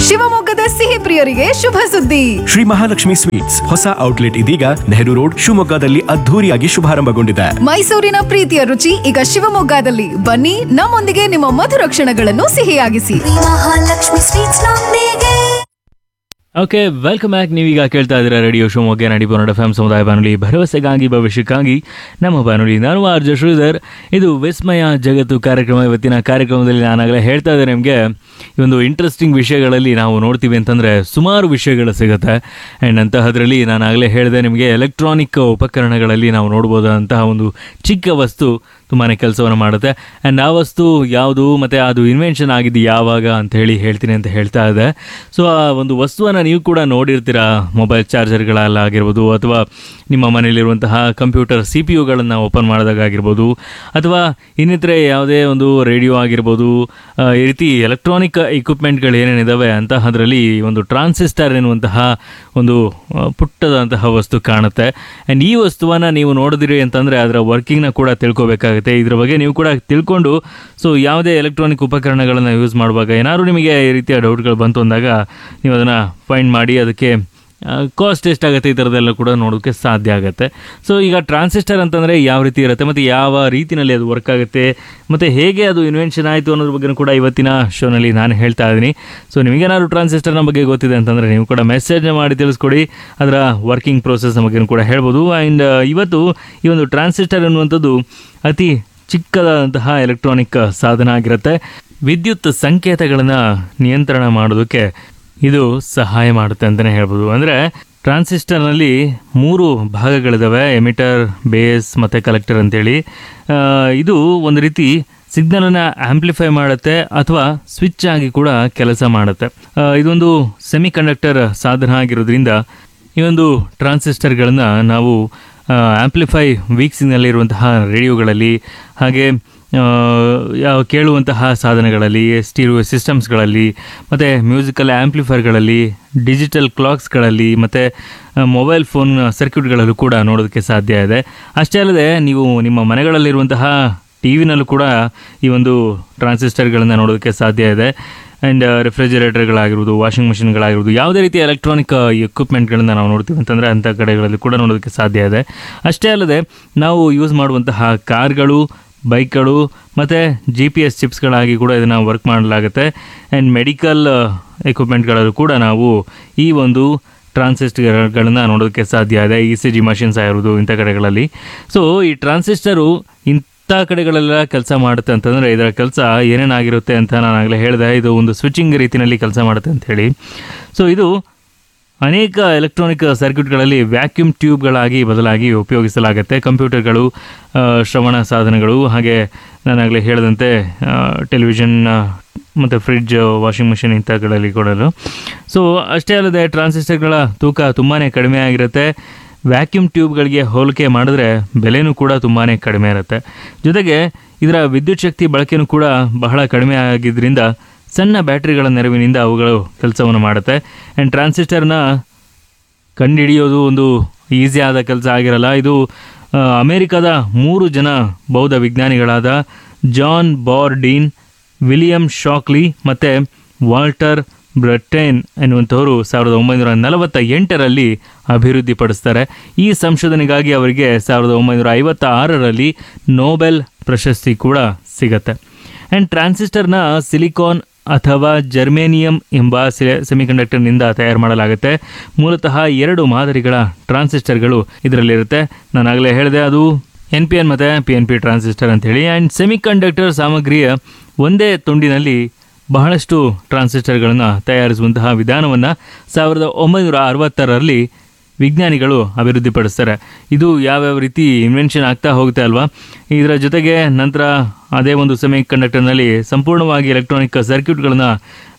ಶಿವಮೊಗ್ಗದ ಸಿಹಿ ಪ್ರಿಯರಿಗೆ ಶುಭ ಸುದ್ದಿ ಶ್ರೀ ಮಹಾಲಕ್ಷ್ಮಿ ಸ್ವೀಟ್ಸ್ ಹೊಸ ಔಟ್ಲೆಟ್ ಇದೀಗ ನೆಹರು ರೋಡ್ ಶಿವಮೊಗ್ಗದಲ್ಲಿ ಅದ್ಧೂರಿಯಾಗಿ ಶುಭಾರಂಭಗೊಂಡಿದೆ ಮೈಸೂರಿನ ಪ್ರೀತಿಯ ರುಚಿ ಈಗ ಶಿವಮೊಗ್ಗದಲ್ಲಿ ಬನ್ನಿ ನಮ್ಮೊಂದಿಗೆ ನಿಮ್ಮ ಮಧುರ ಕ್ಷಣಗಳನ್ನು ಸಿಹಿಯಾಗಿಸಿ ಮಹಾಲಕ್ಷ್ಮಿ ಸ್ವೀಟ್ಸ್ ನೊಂದಿಗೆ ಓಕೆ ವೆಲ್ಕಮ್ ಬ್ಯಾಕ್ ನೀವೀಗ ಕೇಳ್ತಾ ಇದ್ದೀರಾ ರೇಡಿಯೋ ಶಿವಮೊಗ್ಗ ನಡಿ ಬನ್ನಡ ಎಫ್ ಸಮುದಾಯ ಬಾನುಲಿ ಭರವಸೆಗಾಗಿ ಭವಿಷ್ಯಕ್ಕಾಗಿ ನಮ್ಮ ಬಾನುಲಿ ನಾನು ಆರ್ ಜೆ ಶ್ರೀಧರ್ ಇದು ವಿಸ್ಮಯ ಜಗತ್ತು ಕಾರ್ಯಕ್ರಮ ಇವತ್ತಿನ ಕಾರ್ಯಕ್ರಮದಲ್ಲಿ ನಾನಾಗಲೇ ಹೇಳ್ತಾ ಇದ್ದೆ ನಿಮಗೆ ಈ ಒಂದು ಇಂಟ್ರೆಸ್ಟಿಂಗ್ ವಿಷಯಗಳಲ್ಲಿ ನಾವು ನೋಡ್ತೀವಿ ಅಂತಂದರೆ ಸುಮಾರು ವಿಷಯಗಳು ಸಿಗುತ್ತೆ ಆ್ಯಂಡ್ ಅಂತಹದ್ರಲ್ಲಿ ನಾನಾಗಲೇ ಹೇಳಿದೆ ನಿಮಗೆ ಎಲೆಕ್ಟ್ರಾನಿಕ್ ಉಪಕರಣಗಳಲ್ಲಿ ನಾವು ನೋಡ್ಬೋದಂತಹ ಒಂದು ಚಿಕ್ಕ ವಸ್ತು ತುಂಬಾ ಕೆಲಸವನ್ನು ಮಾಡುತ್ತೆ ಆ್ಯಂಡ್ ಆ ವಸ್ತು ಯಾವುದು ಮತ್ತು ಅದು ಇನ್ವೆನ್ಷನ್ ಆಗಿದ್ದು ಯಾವಾಗ ಅಂತ ಹೇಳಿ ಹೇಳ್ತೀನಿ ಅಂತ ಹೇಳ್ತಾ ಇದೆ ಸೊ ಆ ಒಂದು ವಸ್ತುವನ್ನು ನೀವು ಕೂಡ ನೋಡಿರ್ತೀರಾ ಮೊಬೈಲ್ ಚಾರ್ಜರ್ಗಳಲ್ಲಾಗಿರ್ಬೋದು ಅಥವಾ ನಿಮ್ಮ ಮನೆಯಲ್ಲಿರುವಂತಹ ಕಂಪ್ಯೂಟರ್ ಸಿ ಪಿ ಯುಗಳನ್ನು ಓಪನ್ ಮಾಡಿದಾಗಿರ್ಬೋದು ಅಥವಾ ಇನ್ನಿತರೆ ಯಾವುದೇ ಒಂದು ರೇಡಿಯೋ ಆಗಿರ್ಬೋದು ಆ, ಈ ರೀತಿ ಎಲೆಕ್ಟ್ರಾನಿಕ್ ಇಕ್ವಿಪ್ಮೆಂಟ್ಗಳು ಏನೇನಿದ್ದಾವೆ ಅಂತಹದ್ರಲ್ಲಿ ಒಂದು ಟ್ರಾನ್ಸಿಸ್ಟರ್ ಎನ್ನುವಂತಹ ಒಂದು ಆ, ಪುಟ್ಟದಂತಹ ವಸ್ತು ಕಾಣುತ್ತೆ ಆ್ಯಂಡ್ ಈ ವಸ್ತುವನ್ನು ನೀವು ನೋಡಿದಿರಿ ಅಂತಂದರೆ ಅದರ ವರ್ಕಿಂಗ್ನ ಕೂಡ ತಿಳ್ಕೊಬೇಕಾಗುತ್ತೆ ಇದ್ರ ಬಗ್ಗೆ ನೀವು ಕೂಡ ತಿಳ್ಕೊಂಡು ಸೊ ಯಾವುದೇ ಎಲೆಕ್ಟ್ರಾನಿಕ್ ಉಪಕರಣಗಳನ್ನು ಯೂಸ್ ಮಾಡುವಾಗ ಏನಾದರೂ ನಿಮಗೆ ಈ ರೀತಿಯ ಡೌಟ್ಗಳು ಬಂತು ಅಂದಾಗ ನೀವು ಅದನ್ನು ಫೈಂಡ್ ಮಾಡಿ ಅದಕ್ಕೆ ಕಾಸ್ಟ್ ಎಷ್ಟಾಗುತ್ತೆ ಈ ಥರದ್ದೆಲ್ಲ ಕೂಡ ನೋಡೋಕ್ಕೆ ಸಾಧ್ಯ ಆಗುತ್ತೆ ಸೊ ಈಗ ಟ್ರಾನ್ಸಿಸ್ಟರ್ ಅಂತಂದರೆ ಯಾವ ರೀತಿ ಇರುತ್ತೆ ಮತ್ತು ಯಾವ ರೀತಿಯಲ್ಲಿ ಅದು ವರ್ಕ್ ಆಗುತ್ತೆ ಮತ್ತು ಹೇಗೆ ಅದು ಇನ್ವೆನ್ಷನ್ ಆಯಿತು ಅನ್ನೋದ್ರ ಬಗ್ಗೆ ಕೂಡ ಇವತ್ತಿನ ಶೋನಲ್ಲಿ ನಾನು ಹೇಳ್ತಾ ಇದ್ದೀನಿ ಸೊ ನಿಮಗೇನಾದ್ರು ಟ್ರಾನ್ಸಿಸ್ಟರ್ನ ಬಗ್ಗೆ ಗೊತ್ತಿದೆ ಅಂತಂದರೆ ನೀವು ಕೂಡ ಮೆಸೇಜ್ನ ಮಾಡಿ ತಿಳಿಸ್ಕೊಡಿ ಅದರ ವರ್ಕಿಂಗ್ ಪ್ರೋಸೆಸ್ ಬಗ್ಗೆ ಕೂಡ ಹೇಳ್ಬೋದು ಆ್ಯಂಡ್ ಇವತ್ತು ಈ ಒಂದು ಟ್ರಾನ್ಸಿಸ್ಟರ್ ಅನ್ನುವಂಥದ್ದು ಅತಿ ಚಿಕ್ಕದಾದಂತಹ ಎಲೆಕ್ಟ್ರಾನಿಕ್ ಸಾಧನ ಆಗಿರುತ್ತೆ ವಿದ್ಯುತ್ ಸಂಕೇತಗಳನ್ನು ನಿಯಂತ್ರಣ ಮಾಡೋದಕ್ಕೆ ಇದು ಸಹಾಯ ಮಾಡುತ್ತೆ ಅಂತಲೇ ಹೇಳ್ಬೋದು ಅಂದರೆ ಟ್ರಾನ್ಸಿಸ್ಟರ್ನಲ್ಲಿ ಮೂರು ಭಾಗಗಳಿದ್ದಾವೆ ಎಮಿಟರ್ ಬೇಸ್ ಮತ್ತು ಕಲೆಕ್ಟರ್ ಅಂತೇಳಿ ಆ, ಇದು ಒಂದು ರೀತಿ ಸಿಗ್ನಲನ್ನು ಆಂಪ್ಲಿಫೈ ಮಾಡುತ್ತೆ ಅಥವಾ ಸ್ವಿಚ್ ಆಗಿ ಕೂಡ ಕೆಲಸ ಮಾಡುತ್ತೆ ಆ, ಇದೊಂದು ಸೆಮಿ ಕಂಡಕ್ಟರ್ ಸಾಧನ ಆಗಿರೋದ್ರಿಂದ ಈ ಒಂದು ಟ್ರಾನ್ಸಿಸ್ಟರ್ಗಳನ್ನು ನಾವು ಆಂಪ್ಲಿಫೈ ವೀಕ್ಸಿನಲ್ಲಿರುವಂತಹ ರೇಡಿಯೋಗಳಲ್ಲಿ ಹಾಗೆ ಆ, ಯಾವ ಕೇಳುವಂತಹ ಸಾಧನಗಳಲ್ಲಿ ಸ್ಟೀರಿಯೋ ಸಿಸ್ಟಮ್ಸ್ಗಳಲ್ಲಿ ಮತ್ತು ಮ್ಯೂಸಿಕಲ್ ಆ್ಯಂಪ್ಲಿಫೈರ್ಗಳಲ್ಲಿ ಡಿಜಿಟಲ್ ಕ್ಲಾಕ್ಸ್ಗಳಲ್ಲಿ ಮತ್ತು ಮೊಬೈಲ್ ಫೋನ್ ಸರ್ಕ್ಯೂಟ್ಗಳಲ್ಲೂ ಕೂಡ ನೋಡೋದಕ್ಕೆ ಸಾಧ್ಯ ಇದೆ ಅಷ್ಟೇ ಅಲ್ಲದೆ ನೀವು ನಿಮ್ಮ ಮನೆಗಳಲ್ಲಿರುವಂತಹ ಟಿ ವಿನಲ್ಲೂ ಕೂಡ ಈ ಒಂದು ಟ್ರಾನ್ಸಿಸ್ಟರ್ಗಳನ್ನು ನೋಡೋದಕ್ಕೆ ಸಾಧ್ಯ ಇದೆ ಆ್ಯಂಡ್ ರೆಫ್ರಿಜರೇಟರ್ಗಳಾಗಿರ್ಬೋದು ವಾಷಿಂಗ್ ಮಿಷಿನ್ಗಳಾಗಿರ್ಬೋದು ಯಾವುದೇ ರೀತಿಯ ಎಲೆಕ್ಟ್ರಾನಿಕ್ ಎಕ್ವಿಪ್ಮೆಂಟ್ಗಳನ್ನ ನಾವು ನೋಡ್ತೀವಿ ಅಂತಂದರೆ ಅಂಥ ಕಡೆಗಳಲ್ಲಿ ಕೂಡ ನೋಡೋದಕ್ಕೆ ಸಾಧ್ಯ ಇದೆ ಅಷ್ಟೇ ಅಲ್ಲದೆ ನಾವು ಯೂಸ್ ಮಾಡುವಂತಹ ಕಾರ್ಗಳು ಬೈಕ್ಗಳು ಮತ್ತು ಜಿ ಪಿ ಎಸ್ ಚಿಪ್ಸ್ಗಳಾಗಿ ಕೂಡ ಇದನ್ನು ವರ್ಕ್ ಮಾಡಲಾಗುತ್ತೆ ಆ್ಯಂಡ್ ಮೆಡಿಕಲ್ ಎಕ್ವಿಪ್ಮೆಂಟ್ಗಳಲ್ಲೂ ಕೂಡ ನಾವು ಈ ಒಂದು ಟ್ರಾನ್ಸಿಸ್ಟರ್ಗಳನ್ನ ನೋಡೋದಕ್ಕೆ ಸಾಧ್ಯ ಇದೆ ಇ ಸಿ ಜಿ ಮಷಿನ್ಸ್ ಆಗಿರ್ಬೋದು ಇಂಥ ಕಡೆಗಳಲ್ಲಿ ಸೊ ಈ ಟ್ರಾನ್ಸಿಸ್ಟರು ಇಂಥ ಕಡೆಗಳೆಲ್ಲ ಕೆಲಸ ಮಾಡುತ್ತೆ ಅಂತಂದರೆ ಇದರ ಕೆಲಸ ಏನೇನಾಗಿರುತ್ತೆ ಅಂತ ನಾನು ಆಗಲೇ ಹೇಳಿದೆ ಇದು ಒಂದು ಸ್ವಿಚಿಂಗ್ ರೀತಿಯಲ್ಲಿ ಕೆಲಸ ಮಾಡುತ್ತೆ ಅಂತ ಹೇಳಿ ಸೊ ಇದು ಅನೇಕ ಎಲೆಕ್ಟ್ರಾನಿಕ್ ಸರ್ಕ್ಯೂಟ್ಗಳಲ್ಲಿ ವ್ಯಾಕ್ಯೂಮ್ ಟ್ಯೂಬ್ಗಳಾಗಿ ಬದಲಾಗಿ ಉಪಯೋಗಿಸಲಾಗುತ್ತೆ ಕಂಪ್ಯೂಟರ್ಗಳು ಆ, ಶ್ರವಣ ಸಾಧನಗಳು ಹಾಗೆ ನಾನಾಗಲೇ ಹೇಳಿದಂತೆ ಟೆಲಿವಿಷನ್ ಮತ್ತು ಫ್ರಿಡ್ಜ್ ವಾಷಿಂಗ್ ಮಿಷಿನ್ ಇಂಥಗಳಲ್ಲಿ ಕೊಡಲು ಸೊ ಅಷ್ಟೇ ಅಲ್ಲದೆ ಟ್ರಾನ್ಸಿಸ್ಟರ್ಗಳ ತೂಕ ತುಂಬಾ ಕಡಿಮೆ ಆಗಿರುತ್ತೆ ವ್ಯಾಕ್ಯೂಮ್ ಟ್ಯೂಬ್ಗಳಿಗೆ ಹೋಲಿಕೆ ಮಾಡಿದ್ರೆ ಬೆಲೆನೂ ಕೂಡ ತುಂಬಾ ಕಡಿಮೆ ಇರುತ್ತೆ ಜೊತೆಗೆ ಇದರ ವಿದ್ಯುತ್ ಶಕ್ತಿ ಬಳಕೆನೂ ಕೂಡ ಬಹಳ ಕಡಿಮೆ ಆಗಿದ್ದರಿಂದ ಸಣ್ಣ ಬ್ಯಾಟ್ರಿಗಳ ನೆರವಿನಿಂದ ಅವುಗಳು ಕೆಲಸವನ್ನು ಮಾಡುತ್ತೆ ಆ್ಯಂಡ್ ಟ್ರಾನ್ಸಿಸ್ಟರ್ನ ಕಂಡುಹಿಡಿಯೋದು ಒಂದು ಈಸಿ ಆದ ಕೆಲಸ ಆಗಿರಲ್ಲ ಇದು ಆ, ಅಮೆರಿಕದ ಮೂರು ಜನ ಬೌದ್ಧ ವಿಜ್ಞಾನಿಗಳಾದ ಜಾನ್ ಬಾರ್ಡೀನ್ ವಿಲಿಯಂ ಶಾಕ್ಲಿ ಮತ್ತು ವಾಲ್ಟರ್ ಬ್ರಟೇನ್ ಎನ್ನುವಂಥವರು ಸಾವಿರದ ಒಂಬೈನೂರ ನಲವತ್ತ ಎಂಟರಲ್ಲಿ ಅಭಿವೃದ್ಧಿಪಡಿಸ್ತಾರೆ ಈ ಸಂಶೋಧನೆಗಾಗಿ ಅವರಿಗೆ ಸಾವಿರದ ಒಂಬೈನೂರ ಐವತ್ತ ಆರರಲ್ಲಿ ನೋಬೆಲ್ ಪ್ರಶಸ್ತಿ ಕೂಡ ಸಿಗತ್ತೆ ಆ್ಯಂಡ್ ಟ್ರಾನ್ಸಿಸ್ಟರ್ನ ಸಿಲಿಕಾನ್ ಅಥವಾ ಜರ್ಮೇನಿಯಂ ಎಂಬ ಸೆಮಿಕಂಡಕ್ಟರ್ನಿಂದ ತಯಾರು ಮಾಡಲಾಗುತ್ತೆ ಮೂಲತಃ ಎರಡು ಮಾದರಿಗಳ ಟ್ರಾನ್ಸಿಸ್ಟರ್ಗಳು ಇದರಲ್ಲಿರುತ್ತೆ ನಾನು ಆಗಲೇ ಹೇಳಿದೆ ಅದು ಎನ್ ಪಿ ಎನ್ ಮತ್ತು ಪಿ ಎನ್ ಪಿ ಟ್ರಾನ್ಸಿಸ್ಟರ್ ಅಂತೇಳಿ ಆ್ಯಂಡ್ ಸೆಮಿಕಂಡಕ್ಟರ್ ಸಾಮಗ್ರಿಯ ಒಂದೇ ತುಂಡಿನಲ್ಲಿ ಬಹಳಷ್ಟು ಟ್ರಾನ್ಸಿಸ್ಟರ್ಗಳನ್ನು ತಯಾರಿಸುವಂತಹ ವಿಧಾನವನ್ನು ಸಾವಿರದ ಒಂಬೈನೂರ ಅರವತ್ತರಲ್ಲಿ ವಿಜ್ಞಾನಿಗಳು ಅಭಿವೃದ್ಧಿಪಡಿಸ್ತಾರೆ ಇದು ಯಾವ್ಯಾವ ರೀತಿ ಇನ್ವೆನ್ಷನ್ ಆಗ್ತಾ ಹೋಗುತ್ತೆ ಅಲ್ವಾ ಇದರ ಜೊತೆಗೆ ನಂತರ ಅದೇ ಒಂದು ಸೆಮಿ ಕಂಡಕ್ಟರ್ನಲ್ಲಿ ಸಂಪೂರ್ಣವಾಗಿ ಎಲೆಕ್ಟ್ರಾನಿಕ್ ಸರ್ಕ್ಯೂಟ್ಗಳನ್ನು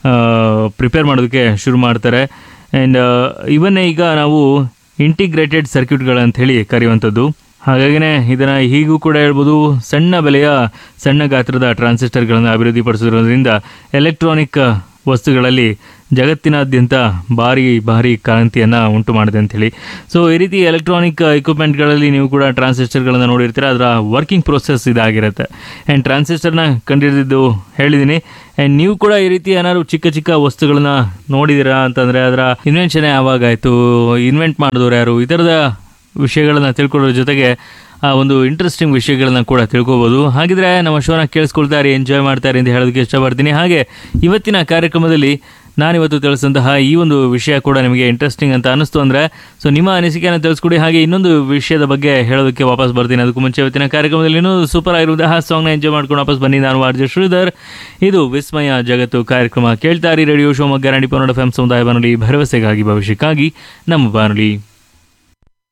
ಪ್ರಿಪೇರ್ ಮಾಡೋದಕ್ಕೆ ಶುರು ಮಾಡ್ತಾರೆ ಆ್ಯಂಡ್ ಇವನ್ನೇ ಈಗ ನಾವು ಇಂಟಿಗ್ರೇಟೆಡ್ ಸರ್ಕ್ಯೂಟ್ಗಳಂತ ಹೇಳಿ ಕರೆಯುವಂಥದ್ದು ಹಾಗಾಗಿನೇ ಇದನ್ನು ಹೀಗೂ ಕೂಡ ಹೇಳ್ಬೋದು ಸಣ್ಣ ಬೆಲೆಯ ಸಣ್ಣ ಗಾತ್ರದ ಟ್ರಾನ್ಸಿಸ್ಟರ್ಗಳನ್ನು ಅಭಿವೃದ್ಧಿಪಡಿಸೋದ್ರಿಂದ ಎಲೆಕ್ಟ್ರಾನಿಕ್ ವಸ್ತುಗಳಲ್ಲಿ ಜಗತ್ತಿನಾದ್ಯಂತ ಭಾರಿ ಭಾರಿ ಕ್ರಾಂತಿಯನ್ನು ಉಂಟು ಮಾಡಿದೆ ಅಂಥೇಳಿ ಸೊ ಈ ರೀತಿ ಎಲೆಕ್ಟ್ರಾನಿಕ್ ಇಕ್ವಿಪ್ಮೆಂಟ್ಗಳಲ್ಲಿ ನೀವು ಕೂಡ ಟ್ರಾನ್ಸಿಸ್ಟರ್ಗಳನ್ನು ನೋಡಿರ್ತೀರ ಅದರ ವರ್ಕಿಂಗ್ ಪ್ರೋಸೆಸ್ ಇದಾಗಿರುತ್ತೆ ಆ್ಯಂಡ್ ಟ್ರಾನ್ಸಿಸ್ಟರ್ನ ಕಂಡಿಡಿದಿದ್ದು ಹೇಳಿದ್ದೀನಿ ಆ್ಯಂಡ್ ನೀವು ಕೂಡ ಈ ರೀತಿ ಏನಾದ್ರು ಚಿಕ್ಕ ಚಿಕ್ಕ ವಸ್ತುಗಳನ್ನ ನೋಡಿದ್ದೀರಾ ಅಂತಂದರೆ ಅದರ ಇನ್ವೆನ್ಷನ್ ಯಾವಾಗ ಆಯಿತು ಇನ್ವೆಂಟ್ ಮಾಡಿದವ್ರು ಯಾರು ಈ ಥರದ ವಿಷಯಗಳನ್ನ ತಿಳ್ಕೊಳ್ಳೋದ್ರ ಜೊತೆಗೆ ಆ ಒಂದು ಇಂಟ್ರೆಸ್ಟಿಂಗ್ ವಿಷಯಗಳನ್ನ ಕೂಡ ತಿಳ್ಕೊಬೋದು ಹಾಗಿದ್ರೆ ನಮ್ಮ ಶೋನ ಕೇಳಿಸ್ಕೊಳ್ತಾರೆ ಎಂಜಾಯ್ ಮಾಡ್ತಾರೆ ಅಂತ ಹೇಳೋದಕ್ಕೆ ಇಷ್ಟಪಡ್ತೀನಿ ಹಾಗೆ ಇವತ್ತಿನ ಕಾರ್ಯಕ್ರಮದಲ್ಲಿ ನಾನಿವತ್ತು ತಿಳಿಸಿದಂತಹ ಈ ಒಂದು ವಿಷಯ ಕೂಡ ನಿಮಗೆ ಇಂಟ್ರೆಸ್ಟಿಂಗ್ ಅಂತ ಅನಿಸ್ತು ಅಂದರೆ ಸೊ ನಿಮ್ಮ ಅನಿಸಿಕೆಯನ್ನು ತಿಳಿಸ್ಕೊಡಿ ಹಾಗೆ ಇನ್ನೊಂದು ವಿಷಯದ ಬಗ್ಗೆ ಹೇಳೋದಕ್ಕೆ ವಾಪಸ್ ಬರ್ತೀನಿ ಅದಕ್ಕೂ ಮುಂಚೆ ಇವತ್ತಿನ ಕಾರ್ಯಕ್ರಮದಲ್ಲಿ ಇನ್ನೂ ಸೂಪರ್ ಆಗಿರುವಂತಹ ಸಾಂಗ್ನ ಎಂಜಾಯ್ ಮಾಡ್ಕೊಂಡು ವಾಪಸ್ ಬನ್ನಿ ನಾನು ಆರ್ಜೆ ಶ್ರೀಧರ್ ಇದು ವಿಸ್ಮಯ ಜಗತ್ತು ಕಾರ್ಯಕ್ರಮ ಕೇಳ್ತಾರಿ ರೇಡಿಯೋ ಶಿವಮೊಗ್ಗ ನಾಡಿ ಪನ್ನಡ ಎಫ್ ಎಂ ಸಮುದಾಯ ಬಾನುಲಿ ಭರವಸೆಗಾಗಿ ಭವಿಷ್ಯಕ್ಕಾಗಿ ನಮ್ಮ ಬಾನುಲಿ